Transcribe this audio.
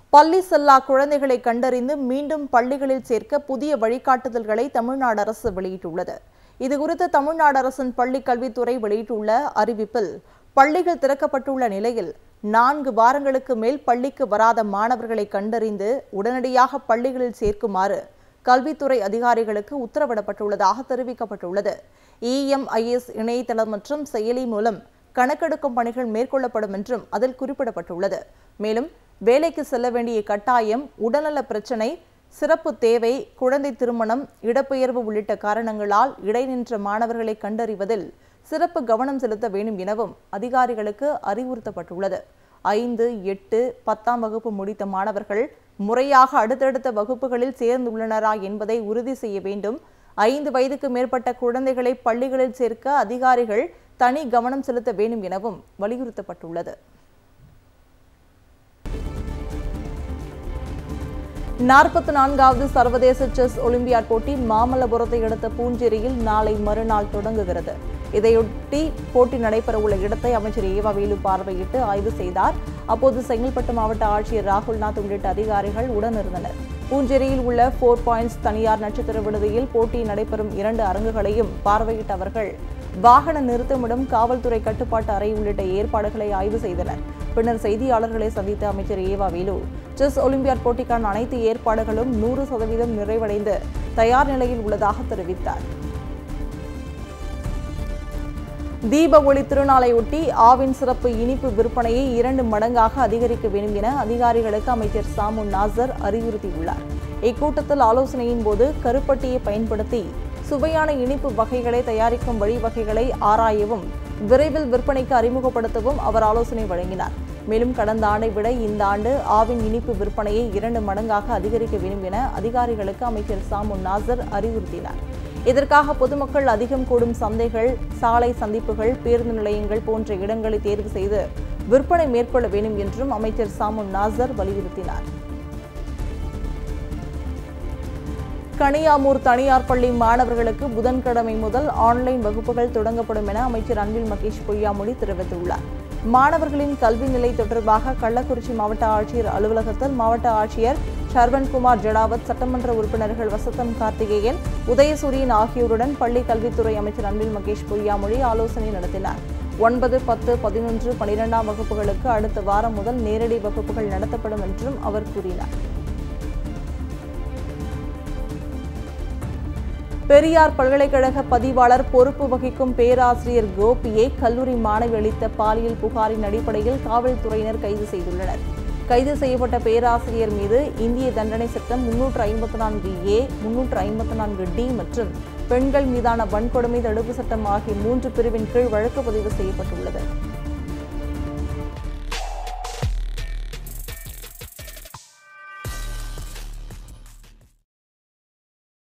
பள்ளி செல்லா குழந்தைகளை கண்டறிந்து மீண்டும் பள்ளிகளில் சேர்க்க புதிய வழிகாட்டுதல்களை தமிழ்நாடு அரசு வெளியிட்டுள்ளது இதுகுறித்து தமிழ்நாடு அரசின் பள்ளி கல்வித்துறை வெளியிட்டுள்ள அறிவிப்பில் பள்ளிகள் திறக்கப்பட்டுள்ள நிலையில் நான்கு வாரங்களுக்கு மேல் பள்ளிக்கு வராத மாணவர்களை கண்டறிந்து உடனடியாக பள்ளிகளில் சேர்க்குமாறு கல்வித்துறை அதிகாரிகளுக்கு உத்தரவிடப்பட்டுள்ளதாக தெரிவிக்கப்பட்டுள்ளது இஎம்ஐஎஸ் இணையதளம் மற்றும் செயலி மூலம் கணக்கெடுக்கும் பணிகள் மேற்கொள்ளப்படும் என்றும் அதில் குறிப்பிடப்பட்டுள்ளது மேலும் வேலைக்கு செல்ல வேண்டிய கட்டாயம் உடல்நல பிரச்சினை சிறப்பு தேவை குழந்தை திருமணம் இடப்பெயர்வு உள்ளிட்ட காரணங்களால் இடைநின்ற மாணவர்களை கண்டறிவதில் சிறப்பு கவனம் செலுத்த வேண்டும் எனவும் அதிகாரிகளுக்கு அறிவுறுத்தப்பட்டுள்ளது ஐந்து எட்டு பத்தாம் வகுப்பு முடித்த மாணவர்கள் முறையாக அடுத்தடுத்த வகுப்புகளில் சேர்ந்துள்ளனரா என்பதை உறுதி செய்ய வேண்டும் ஐந்து வயதுக்கு மேற்பட்ட குழந்தைகளை பள்ளிகளில் சேர்க்க அதிகாரிகள் தனி கவனம் செலுத்த வேண்டும் எனவும் வலியுறுத்தப்பட்டுள்ளது நாற்பத்தி நான்காவது சர்வதேச செஸ் ஒலிம்பியாட் போட்டி மாமல்லபுரத்தை அடுத்த பூஞ்சேரியில் நாளை மறுநாள் தொடங்குகிறது இதையொட்டி போட்டி நடைபெறவுள்ள இடத்தை அமைச்சர் ஏவா வேலு பார்வையிட்டு ஆய்வு செய்தார் அப்போது செங்கல்பட்டு மாவட்ட ஆட்சியர் ராகுல்நாத் உள்ளிட்ட அதிகாரிகள் உடனிருந்தனர் பூஞ்சேரியில் உள்ள போர் பாயிண்ட்ஸ் தனியார் நட்சத்திர விடுதியில் போட்டி நடைபெறும் இரண்டு அரங்குகளையும் பார்வையிட்ட அவர்கள் வாகன நிறுத்தமிடம் காவல்துறை கட்டுப்பாட்டு அறை உள்ளிட்ட ஏற்பாடுகளை ஆய்வு செய்தனர் பின்னர் செய்தியாளர்களை சந்தித்த அமைச்சர் ஏவா வேலு செஸ் ஒலிம்பியாட் போட்டிக்கான அனைத்து ஏற்பாடுகளும் நூறு சதவீதம் நிறைவடைந்து தயார் நிலையில் உள்ளதாக தெரிவித்தார் தீப ஒளி திருநாளையொட்டி ஆவின் சிறப்பு இனிப்பு விற்பனையை இரண்டு மடங்காக அதிகரிக்க வேண்டும் என அதிகாரிகளுக்கு அமைச்சர் சாமு நாசர் அறிவுறுத்தியுள்ளார் இக்கூட்டத்தில் ஆலோசனையின் போது கருப்பட்டியை பயன்படுத்தி சுவையான இனிப்பு வகைகளை தயாரிக்கும் வழிவகைகளை ஆராயவும் விரைவில் விற்பனைக்கு அறிமுகப்படுத்தவும் அவர் ஆலோசனை வழங்கினார் மேலும் கடந்த ஆண்டை விட இந்த ஆண்டு ஆவின் இனிப்பு விற்பனையை இரண்டு மடங்காக அதிகரிக்க வேண்டும் என அதிகாரிகளுக்கு அமைச்சர் சாமு நாசர் அறிவுறுத்தினார் இதற்காக பொதுமக்கள் அதிகம் கூடும் சந்தைகள் சாலை சந்திப்புகள் பேருந்து நிலையங்கள் போன்ற இடங்களை தேர்வு செய்து விற்பனை மேற்கொள்ள வேண்டும் என்றும் அமைச்சர் சாமு நாசர் வலியுறுத்தினார் கனியாமூர் தனியார் பள்ளி மாணவர்களுக்கு புதன்கிழமை முதல் ஆன்லைன் வகுப்புகள் தொடங்கப்படும் என அமைச்சர் அன்பில் மகேஷ் பொய்யாமொழி தெரிவித்துள்ளார் மாணவர்களின் கல்வி நிலை தொடர்பாக கள்ளக்குறிச்சி மாவட்ட ஆட்சியர் அலுவலகத்தில் மாவட்ட ஆட்சியர் சர்வன்குமார் ஜடாவத் சட்டமன்ற உறுப்பினர்கள் வசந்தம் கார்த்திகேயன் உதயசூரியன் ஆகியோருடன் பள்ளி கல்வித்துறை அமைச்சர் அன்பில் மகேஷ் பொய்யாமொழி ஆலோசனை நடத்தினார் ஒன்பது பத்து பதினொன்று பனிரெண்டாம் வகுப்புகளுக்கு அடுத்த வாரம் முதல் நேரடி வகுப்புகள் நடத்தப்படும் என்றும் அவர் கூறினார் பெரியார் பல்கலைக்கழக பதிவாளர் பொறுப்பு வகிக்கும் பேராசிரியர் கோபியை கல்லூரி மாணவி அளித்த பாலியல் புகாரின் அடிப்படையில் காவல்துறையினர் கைது செய்துள்ளனர் கைது செய்யப்பட்ட பேராசிரியர் மீது இந்திய தண்டனை சட்டம் முன்னூற்று ஐம்பத்தி நான்கு ஏ முன்னூற்று ஐம்பத்தி நான்கு டி மற்றும் பெண்கள் மீதான வன்கொடுமை தடுப்பு சட்டம் ஆகிய மூன்று பிரிவின் கீழ் வழக்கு பதிவு செய்யப்பட்டுள்ளது